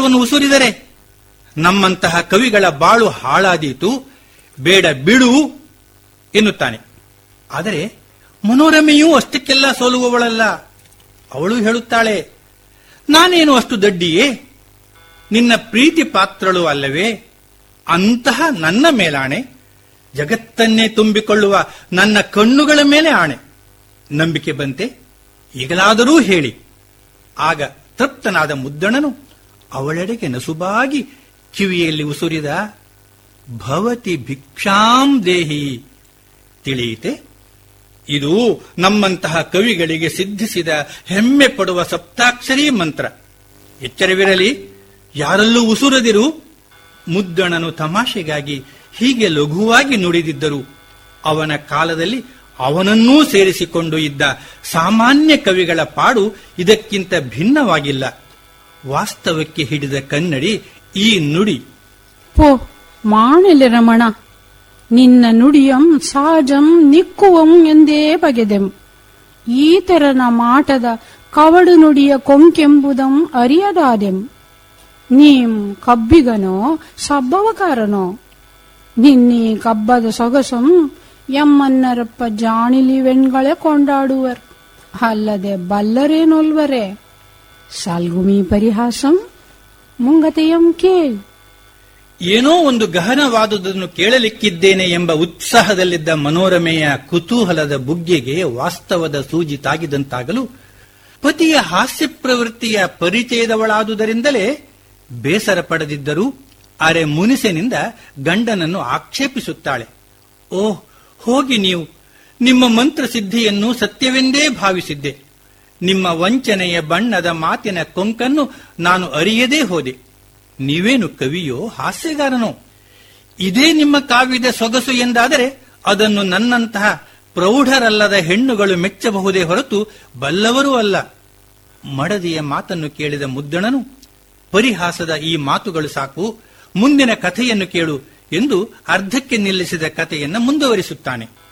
ಮಂತ್ರವನ್ನು ಉಸುರಿದರೆ ನಮ್ಮಂತಹ ಕವಿಗಳ ಬಾಳು ಹಾಳಾದೀತು ಬೇಡ ಬಿಡು ಎನ್ನುತ್ತಾನೆ ಆದರೆ ಮನೋರಮೆಯೂ ಅಷ್ಟಕ್ಕೆಲ್ಲ ಸೋಲುವವಳಲ್ಲ ಅವಳು ಹೇಳುತ್ತಾಳೆ ನಾನೇನು ಅಷ್ಟು ದಡ್ಡಿಯೇ ನಿನ್ನ ಪ್ರೀತಿ ಪಾತ್ರಳು ಅಲ್ಲವೇ ಅಂತಹ ನನ್ನ ಮೇಲಾಣೆ ಜಗತ್ತನ್ನೇ ತುಂಬಿಕೊಳ್ಳುವ ನನ್ನ ಕಣ್ಣುಗಳ ಮೇಲೆ ಆಣೆ ನಂಬಿಕೆ ಬಂತೆ ಈಗಲಾದರೂ ಹೇಳಿ ಆಗ ತೃಪ್ತನಾದ ಮುದ್ದಣನು ಅವಳೆಡೆಗೆ ನಸುಬಾಗಿ ಕಿವಿಯಲ್ಲಿ ಉಸುರಿದ ಭವತಿ ಭಿಕ್ಷಾಂ ದೇಹಿ ತಿಳಿಯಿತೆ ಇದು ನಮ್ಮಂತಹ ಕವಿಗಳಿಗೆ ಸಿದ್ಧಿಸಿದ ಹೆಮ್ಮೆ ಪಡುವ ಸಪ್ತಾಕ್ಷರಿ ಮಂತ್ರ ಎಚ್ಚರವಿರಲಿ ಯಾರಲ್ಲೂ ಉಸುರದಿರು ಮುದ್ದಣನು ತಮಾಷೆಗಾಗಿ ಹೀಗೆ ಲಘುವಾಗಿ ನುಡಿದಿದ್ದರು ಅವನ ಕಾಲದಲ್ಲಿ ಅವನನ್ನೂ ಸೇರಿಸಿಕೊಂಡು ಇದ್ದ ಸಾಮಾನ್ಯ ಕವಿಗಳ ಪಾಡು ಇದಕ್ಕಿಂತ ಭಿನ್ನವಾಗಿಲ್ಲ ವಾಸ್ತವಕ್ಕೆ ಹಿಡಿದ ಕನ್ನಡಿ ಈ ನುಡಿ ಪೋ ಮಾಣಿಲೆ ರಮಣ ನಿನ್ನ ನುಡಿಯಂ ಸಹಜಂ ನಿಕ್ಕುವಂ ಎಂದೇ ಬಗೆದೆಂ ಈತರನ ಮಾಟದ ಕವಡು ನುಡಿಯ ಕೊಂಕೆಂಬುದಂ ಅರಿಯದಾದೆಂ ನೀಂ ಕಬ್ಬಿಗನೋ ಸಬ್ಬವಕಾರನೋ ನಿನ್ನೀ ಕಬ್ಬದ ಸೊಗಸಂ ಎಮ್ಮನ್ನರಪ್ಪ ಜಾಣಿಲಿ ವೆಣ್ಗಳೇ ಕೊಂಡಾಡುವರ್ ಅಲ್ಲದೆ ಬಲ್ಲರೇನೊಲ್ವರೆ ಸಲ್ಗುಮಿ ಪರಿಹಾಸಂ ಮುಂಗತೆಯಂ ಕೇಳ್ ಏನೋ ಒಂದು ಗಹನವಾದುದನ್ನು ಕೇಳಲಿಕ್ಕಿದ್ದೇನೆ ಎಂಬ ಉತ್ಸಾಹದಲ್ಲಿದ್ದ ಮನೋರಮೆಯ ಕುತೂಹಲದ ಬುಗ್ಗೆಗೆ ವಾಸ್ತವದ ಸೂಜಿ ತಾಗಿದಂತಾಗಲು ಪತಿಯ ಹಾಸ್ಯ ಪ್ರವೃತ್ತಿಯ ಪರಿಚಯದವಳಾದುದರಿಂದಲೇ ಬೇಸರ ಪಡೆದಿದ್ದರೂ ಅರೆ ಮುನಿಸೆನಿಂದ ಗಂಡನನ್ನು ಆಕ್ಷೇಪಿಸುತ್ತಾಳೆ ಓಹ್ ಹೋಗಿ ನೀವು ನಿಮ್ಮ ಮಂತ್ರಸಿದ್ಧಿಯನ್ನು ಸತ್ಯವೆಂದೇ ಭಾವಿಸಿದ್ದೆ ನಿಮ್ಮ ವಂಚನೆಯ ಬಣ್ಣದ ಮಾತಿನ ಕೊಂಕನ್ನು ನಾನು ಅರಿಯದೇ ಹೋದೆ ನೀವೇನು ಕವಿಯೋ ಹಾಸ್ಯಗಾರನೋ ಇದೇ ನಿಮ್ಮ ಕಾವ್ಯದ ಸೊಗಸು ಎಂದಾದರೆ ಅದನ್ನು ನನ್ನಂತಹ ಪ್ರೌಢರಲ್ಲದ ಹೆಣ್ಣುಗಳು ಮೆಚ್ಚಬಹುದೇ ಹೊರತು ಬಲ್ಲವರೂ ಅಲ್ಲ ಮಡದಿಯ ಮಾತನ್ನು ಕೇಳಿದ ಮುದ್ದಣನು ಪರಿಹಾಸದ ಈ ಮಾತುಗಳು ಸಾಕು ಮುಂದಿನ ಕಥೆಯನ್ನು ಕೇಳು ಎಂದು ಅರ್ಧಕ್ಕೆ ನಿಲ್ಲಿಸಿದ ಕಥೆಯನ್ನು ಮುಂದುವರಿಸುತ್ತಾನೆ